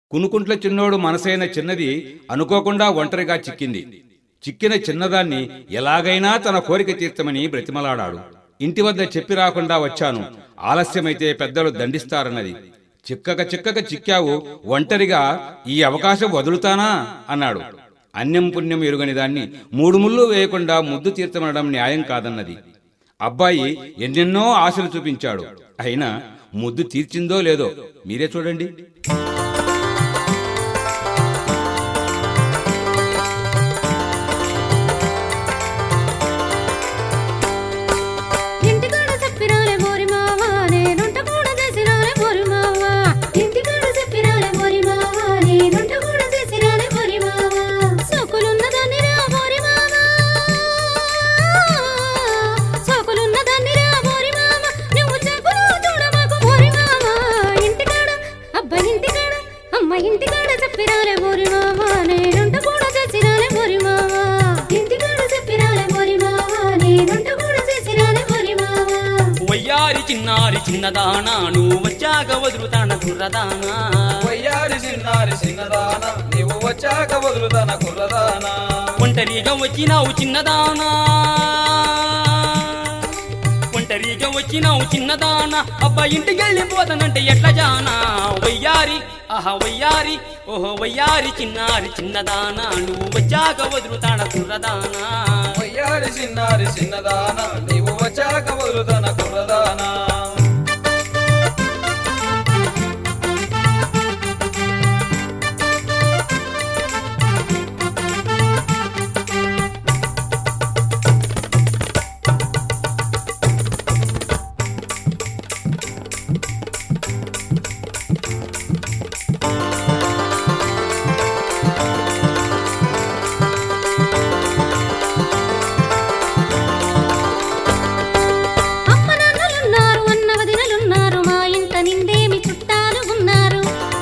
కునుకుంట్ల చిన్నోడు మనసైన చిన్నది అనుకోకుండా ఒంటరిగా చిక్కింది చిక్కిన చిన్నదాన్ని ఎలాగైనా తన కోరిక తీర్చమని బ్రతిమలాడాడు ఇంటి వద్ద చెప్పి రాకుండా వచ్చాను ఆలస్యమైతే పెద్దలు దండిస్తారన్నది చిక్కక చిక్కక చిక్కావు ఒంటరిగా ఈ అవకాశం వదులుతానా అన్నాడు అన్యం పుణ్యం ఎరుగని దాన్ని మూడు ముళ్ళు వేయకుండా ముద్దు తీర్చమనడం న్యాయం కాదన్నది అబ్బాయి ఎన్నెన్నో ఆశలు చూపించాడు అయినా ముద్దు తీర్చిందో లేదో మీరే చూడండి ఇంటికాడ చెప్పిరాలే మోరి మావ నేనుంట కూడా చేసిరాలే మోరి మావ ఇంటికాడ చెప్పిరాలే మోరి మావ నేనుంట కూడా చేసిరాలే మోరి మావ సోకులున్నదాన్ని రా మోరి మావ సోకులున్నదాన్ని రా మోరి మావ నువ్వు చెప్పులు చూడమాకు మోరి మావ ఇంటికాడ అబ్బ ఇంటికాడ అమ్మ ఇంటికాడ చెప్పిరాలే మోరి మావ నేనుంట కూడా చేసిరాలే మోరి మావ ఇంటికాడ చెప్పిరాలే మోరి మావ నేనుంట కూడా చేసిరాలే మోరి మావ వయ్యారి చిన్నారి చిన్నదానా నువ్వు వచ్చాక వదులుతాన కుర్రదానా వయ్యారి చిన్నారి చిన్నదాన నీవు వచ్చాక వదులుతాన కుర్రదానా ఒంటరిగా వచ్చినావు చిన్నదానా ఒంటరిగా వచ్చినావు చిన్నదానా అబ్బా ఇంటికి వెళ్ళిపోతానంటే ఎట్లా జానా వయ్యారి ఆహా వయ్యారి ఓహో వయ్యారి చిన్నారి చిన్నదానా నువ్వు వచ్చాక వదులుతాన కుర్రదానా వయ్యారి చిన్నారి చిన్నదాన నీవు వచ్చాక వదులుతాన కుర్రదానా అమ్మ నాన్నలున్నారు అన్న వదినలున్నారు మా ఇంట నిండేమి చుట్టాలు ఉన్నారు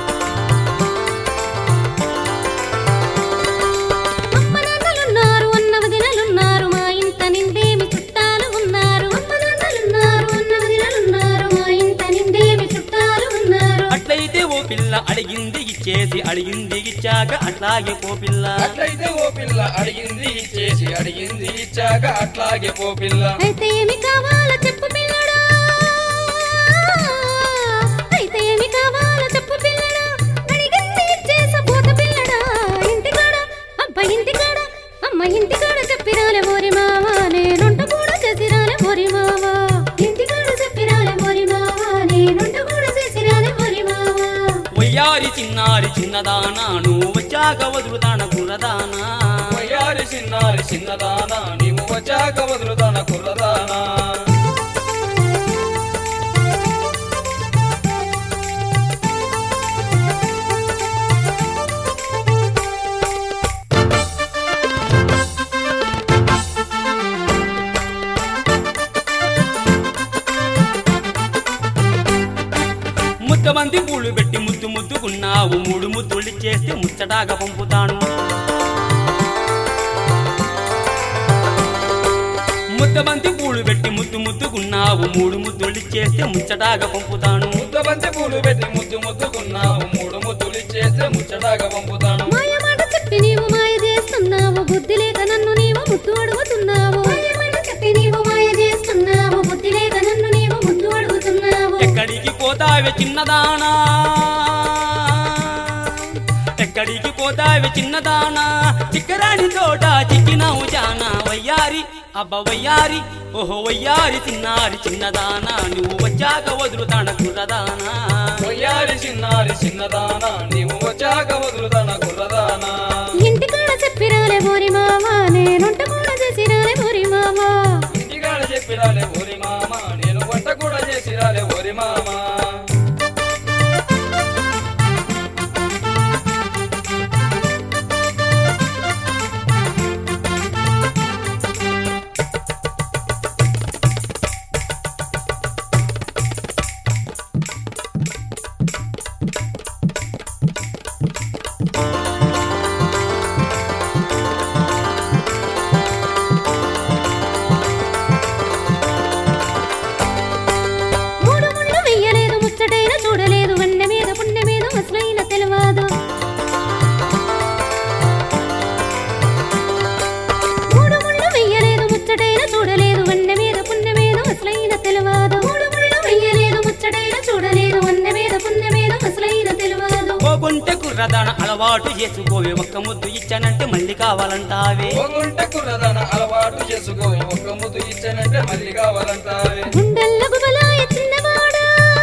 అమ్మ నాన్నలున్నారు అన్న వదినలున్నారు మా ఇంట నిండేమి చుట్టాలు ఉన్నారు అమ్మ నాన్నలున్నారు అన్న వదినలున్నారు మా ఇంట నిండేమి చుట్టాలు ఉన్నారు అట్లయితే ఓ పిల్ల అడిగింది ఇచ్చేసి అడిగింది ఇచ్చాక అట్లాగే పో పిల్ల అట్లయితే ఓ పిల్ల అడిగింది ఇచ్చేసి అడిగింది ఇచ్చాక అట్లాగే పో పిల్ల అయితే ఏమి కావాలో చెప్పు పిల్లడా అయితే ఏమి కావాలో చెప్పు పిల్లడా అడిగింది ఇచ్చేసా పోత పిల్లడా ఇంటికాడ అబ్బ ఇంటికాడ అమ్మ ఇంటికాడ చెప్పిరాలే మోరి మావా నేనుంట కూడా చేసిరాలే మోరి మావా ఇంటికాడ చెప్పిరాలే మోరి మావా నేనుంట కూడా చేసిరాలే మోరి మావా వయ్యారి చిన్నారి చిన్నదానా నువ్వు వచ్చాక వదులుతాన కుర్రదానా వయ్యారి చిన్నారి చిన్నదాన నీవు వచ్చాక వదులుతాన కుర్రదానా ముద్దమంది పూలు పెట్టి ముద్దు ముద్దుకున్నావు మూడు ముద్దులు చేస్తే ముచ్చటాగా పంపుతాను ముద్దబంతి పూలు పెట్టి ముద్దు ముద్దుకున్నావు మూడు ముద్దులు చేస్తే ముచ్చటాగా పంపుతాను ముద్ద బంతి పూలు పెట్టి ముద్దు ముద్దుకున్నావు మూడు ముద్దులు ఇచ్చేస్తే ముచ్చటాగా పంపుతాను మాయ మాట చెప్పి నీవు మాయ చేస్తున్నావు బుద్ధి లేక నన్ను నీవు ముద్దు అడుగుతున్నావు మాయ మాట చెప్పి నీవు మాయ చేస్తున్నావు బుద్ధి లేక నన్ను నీవు ముద్దు అడుగుతున్నావు ఎక్కడికి పోతావే చిన్నదానా ఎక్కడికి పోతావే చిన్నదానా చిక్కరాని తోట చిక్కినావు జానా వయ్యారి అబ్బ వయ్యారి ఓహో వయ్యారి చిన్నారి చిన్నదానా నువ్వు వచ్చాక వదులుతాన కుర్రదానా వయ్యారి చిన్నారి చిన్నదాన నీవు వచ్చాక వదులుతాన కుర్రదానా ఇంటికాడ చెప్పిరాలే మోరి మావా నేనుంట కూడా చేసిరాలే మోరి మావా ఇంటికాడ చెప్పిరాలే ఓరి మామ నేను వంట కూడా చేసిరాలే ఓరి మామ ఓగుంటే కుర్రదాన అలవాటు చేసుకోవే ఒక్క ముద్దు ఇచ్చానంటే మళ్ళీ కావాలంటావే పోగుంటే కుర్రదన అలవాటు చేసుకో ఒక్క ముద్దు ఇచ్చానంటే మళ్ళీ కావాలంటావే గుండెల్ల గుబలాయ చిన్నవాడా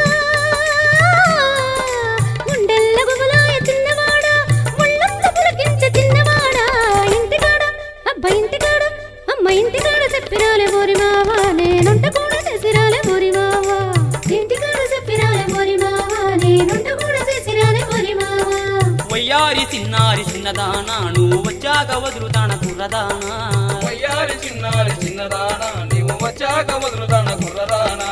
గుండెల్ల గుబలాయ చిన్నవాడా ముళ్ళంత పులకించే చిన్నవాడా ఇంటికాడ అబ్బ ఇంటికాడ అమ్మ ఇంటికాడ చెప్పిరాలే బోరి మావా నేనుంట కూడా చేసిరాలే బోరి మావా ఇంటికాడ చెప్పిరాలే బోరి మావా నేనుంట కూడా చేసిరాలే బోరి మావా వయ్యారి చిన్నారి చిన్నదానా నువ్వు వచ్చాక వదులుతాన కుర్రదానా వయ్యారి చిన్నారి చిన్నదానా నీవు వచ్చాక వదులుదాన కుర్రదానా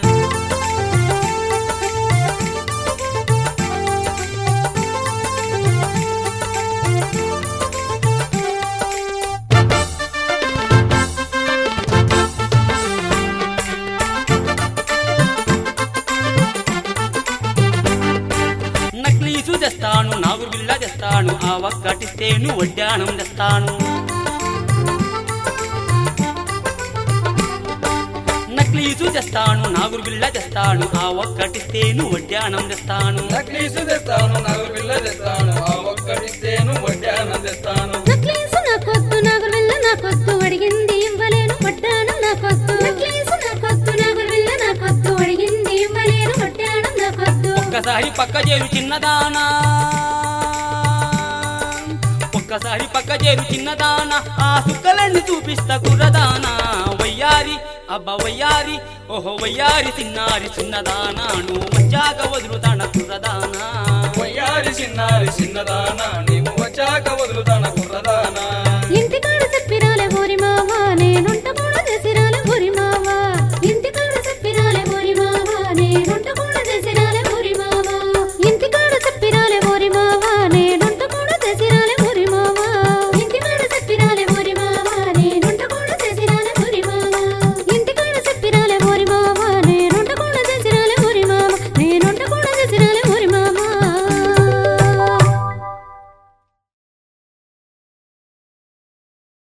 నక్లీసు తెస్తాను నాగురు బిళ్ళ తెస్తాను ఆ ఒక్కటిస్తేను వడ్డాణం తెస్తాను నక్లీసు తెస్తాను నాగురు బిళ్ళ తెస్తాను ఆ ఒక్కటిస్తేను వడ్డాణం తెస్తాను నక్లీసు తెస్తాను నలుగురు పిల్ల తెస్తాను ఆ ఒక్కడిస్తేను వడ్డానం తెస్తాను నక్లీసు నాకొద్దు నాగురు వెళ్ళ నాకొద్దు అడిగింది ఇవ్వలేను పట్టాను నాకొద్దు నక్లీసు నాకొద్దు నాగురు వెళ్ళ నాకొద్దు అడిగింది ఇవ్వలేను పట్టాను నాకొద్దు ఒక్కసారి పక్క చేరు చిన్నదానా ఒక్కసారి పక్క చేరు చిన్నదానా ఆ సుక్కలన్నీ చూపిస్తా కుర్రదానా వయ్యారి అబ్బా వయ్యారి ఓహో వయ్యారి చిన్నారి చిన్నదానా నువ్వు వచ్చాక వదులుతాన కుర్రదానా వయ్యారి చిన్నారి చిన్నదానా